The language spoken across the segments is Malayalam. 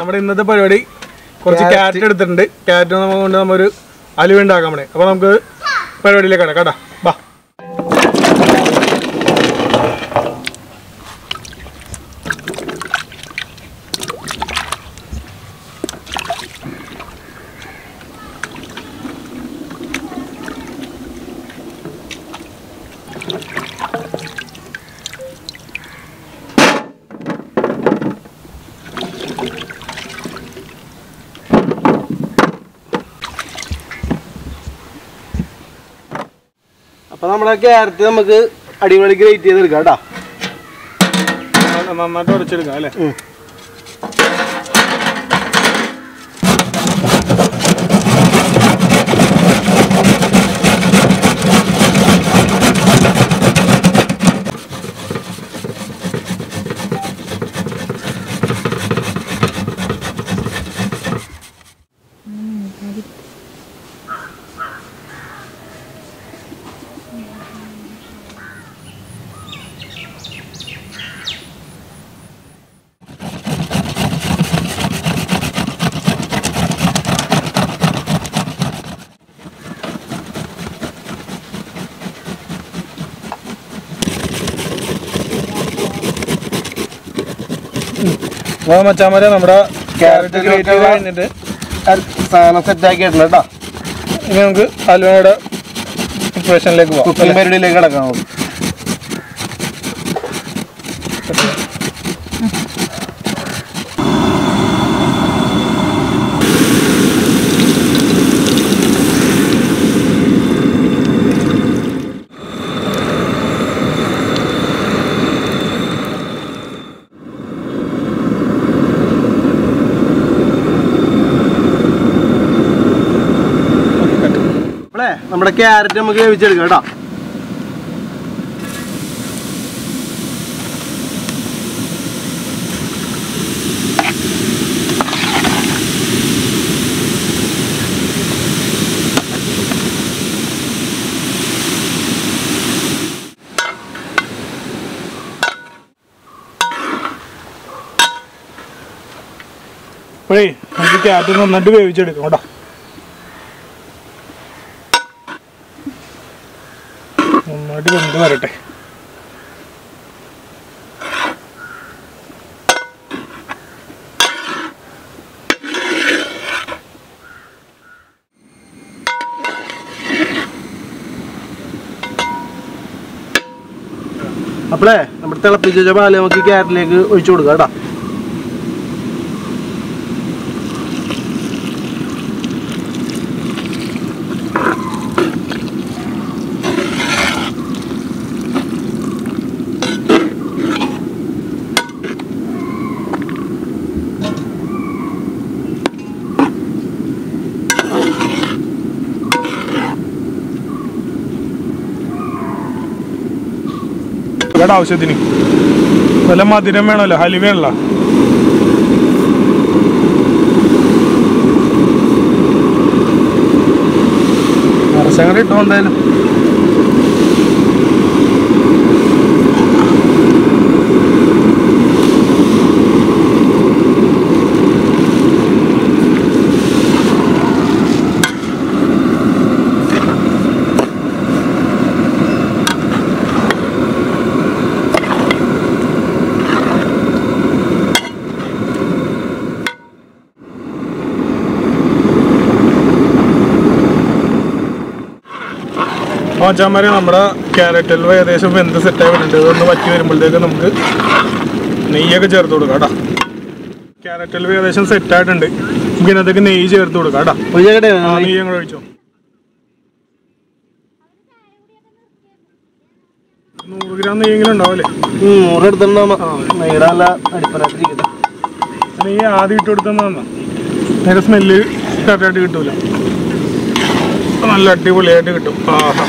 നമ്മുടെ ഇന്നത്തെ പരിപാടി കുറച്ച് Carrot. ക്യാരറ്റ് എടുത്തിട്ടുണ്ട് ക്യാരറ്റ് നമ്മൾ കൊണ്ട് നമ്മൊരു അലുവ ഉണ്ടാക്കാൻ പണേ അപ്പോൾ നമുക്ക് പരിപാടിയിലേക്ക് കട കേട്ടാ ബാ അപ്പൊ നമ്മളെ ക്യാരറ്റ് നമുക്ക് അടിപൊളി ഗ്രേറ്റ് ചെയ്തെടുക്കാം കേട്ടോ നന്നായിട്ട് ഉടച്ചെടുക്കാം അല്ലേ അപ്പോൾ മച്ചാമാരെ നമ്മുടെ ക്യാരറ്റ് ഗ്രേറ്റ് ചെയ്ത് കഴിഞ്ഞിട്ട് സാധനം സെറ്റ് ആക്കിയിട്ടുണ്ട് കേട്ടോ ഇനി നമുക്ക് അലുവയുടെ പ്രിപ്പറേഷനിലേക്ക് പോകാം കുക്കിംഗ് പരിപാടിയിലേക്ക് കിടക്കാം നമുക്ക് അപ്പളേ നമ്മുടെ ക്യാരറ്റ് നമുക്ക് വേവിച്ചെടുക്കാം കേട്ടോ അപ്പോഴേ നമുക്ക് ക്യാരറ്റ് നന്നായിട്ട് വേവിച്ചെടുക്കാം കേട്ടോ നന്നായിട്ട് വെന്ത് വരട്ടെ അപ്പളേ നമ്മുടെ തിളപ്പിച്ച വെച്ച പാല് നമുക്ക് ഈ ക്യാരറ്റിലേക്ക് ഒഴിച്ചു കൊടുക്കാം കേട്ടോ ഇവിടെ ആവശ്യത്തിന് വല്ല മധുരം വേണമല്ലോ ഹലുവയുള്ള നിറച്ചങ്ങനെ ഇട്ടുകൊണ്ടായാലും മച്ചാമാരെ നമ്മുടെ ക്യാരറ്റ് ഹൽവ ഏകദേശം വെന്ത് സെറ്റായി വരുന്നുണ്ട് ഇതൊന്ന് വറ്റി വരുമ്പോഴത്തേക്ക് നമുക്ക് നെയ്യൊക്കെ ചേർത്ത് കൊടുക്കാം കേട്ടോ ക്യാരറ്റ് ഹൽവ ഏകദേശം സെറ്റായിട്ടുണ്ട് നമുക്ക് ഇതിനകത്തേക്ക് നെയ്യ് ചേർത്ത് കൊടുക്കാം കേട്ടോ ഒഴിച്ചേക്കട്ടെ ആ നെയ്യ് അങ്ങോട്ട് ഒഴിച്ചോ നൂറ് ഗ്രാം നെയ്യെങ്കിലും ഉണ്ടാവില്ലേ നൂറ് എടുത്തിട്ടുണ്ടാവുമ്പോ നെയ്യുടെ നല്ല അടിപ്പനായിട്ടിരിക്കട്ടെ നെയ്യ് ആദ്യം ഇട്ട് കൊടുത്തെന്ന് തന്നാ നേരെ സ്മെല്ല് കറക്റ്റായിട്ട് കിട്ടൂല അപ്പൊ നല്ല അടിപൊളിയായിട്ട് കിട്ടും ആഹാ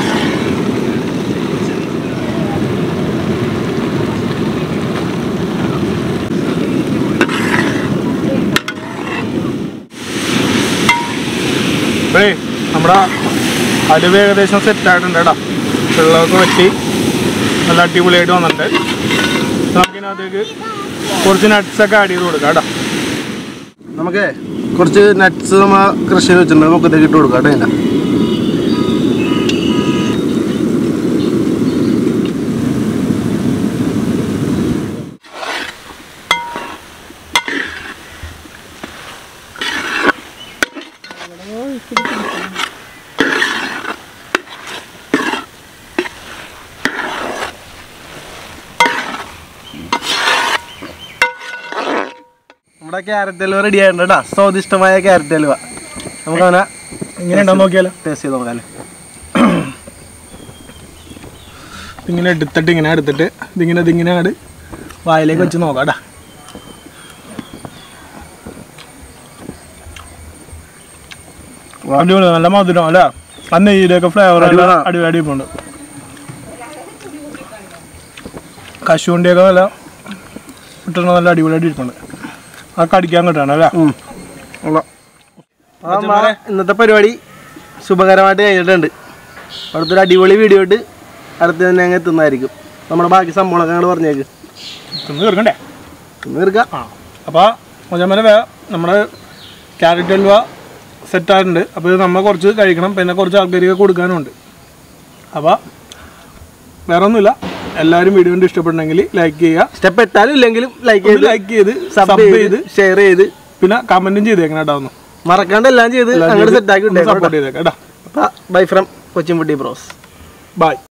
ഏയ് നമ്മുടെ അലുവ ഏകദേശം സെറ്റ് ആയിട്ടുണ്ട് കേട്ടോ വെള്ളമൊക്കെ വറ്റി നല്ല അടിപൊളിയായിട്ട് വന്നിട്ടുണ്ട് നമുക്കിനകത്തേക്ക് കുറച്ച് nuts ഒക്കെ ആഡ് ചെയ്ത് കൊടുക്കാം കേട്ടോ നമുക്കേ കുറച്ച് നട്ട്സ് നമ്മ കൃഷി വെച്ചിട്ടുണ്ട് നമുക്ക് ഇതൊക്കെ ഇട്ട് കൊടുക്കാം കേട്ടോ ഇതിന്റെ. നമ്മുടെ ക്യാരറ്റ് ഹൽവ റെഡി ആയിട്ടുണ്ട് കേട്ടോ സ്വാദിഷ്ടമായ ക്യാരറ്റ് ഹൽവ നമുക്ക് അവനെ ഇങ്ങനെ ഉണ്ടോ നോക്കിയാലോ ടേസ്റ്റ് ചെയ്ത് നോക്കാം ഇങ്ങനെ എടുത്തിട്ട് ഇങ്ങനെ എടുത്തിട്ട് ഇതിങ്ങനെ ഇതിങ്ങനെ ആട് വായിലേക്ക് വെച്ച് നോക്കാം ടാ അടിപൊളി നല്ല മധുരം അല്ലേ ആ നെയ്യിലൊക്കെ ഫ്ലേവർ അടിപൊളിയാ. അടിപൊളി അടിപൊളിയുണ്ട് കശുവണ്ടിയൊക്കെ നല്ല കിട്ടണ നല്ല അടിപൊളി അടിയിട്ടുണ്ട് ആ കടിക്കാൻ കിട്ടണം അല്ലേ ആ നമ്മളെ ഇന്നത്തെ പരിപാടി ശുഭകരമായിട്ട് കഴിഞ്ഞിട്ടുണ്ട് അടുത്തൊരു അടിപൊളി വീഡിയോ ഇട്ട് അടുത്ത് തന്നെ അങ്ങ് എത്തുന്നതായിരിക്കും നമ്മുടെ ബാക്കി സംഭവങ്ങളൊക്കെ ഞങ്ങൾ പറഞ്ഞേക്ക് തിന്ന് തീർക്കണ്ടേ തിന്ന് തീർക്കാം ആ അപ്പോൾ മുജമ്മനെ വേ നമ്മുടെ ക്യാരറ്റ് ഹൽവ സെറ്റായിട്ടുണ്ട് അപ്പോൾ ഇത് നമ്മൾ കുറച്ച് കഴിക്കണം പിന്നെ കുറച്ച് ആൾക്കാർക്ക് കൊടുക്കാനുമുണ്ട് അപ്പോൾ വേറെ ഒന്നുമില്ല എല്ലാവരും വീഡിയോ കൊണ്ട് ഇഷ്ടപ്പെടണമെങ്കിൽ ലൈക്ക് ചെയ്യുക സ്റ്റെപ്പ് എത്താലും ഇല്ലെങ്കിലും ലൈക്ക് ചെയ്ത് ലൈക്ക് ചെയ്ത് സബ് സബ് ചെയ്ത് ചെയ്ത് ഷെയർ ചെയ്ത് പിന്നെ കമൻറ്റും ചെയ്തേക്കണം കേട്ടോ ഒന്ന് മറക്കാണ്ട് എല്ലാം ചെയ്ത് അങ്ങോട്ട് സെറ്റാക്കി സപ്പോർട്ട് ചെയ്തേക്കാം കേട്ടോ ബൈ ഫ്രം കൊച്ചിൻപട്ടി ബ്രോസ് ബൈ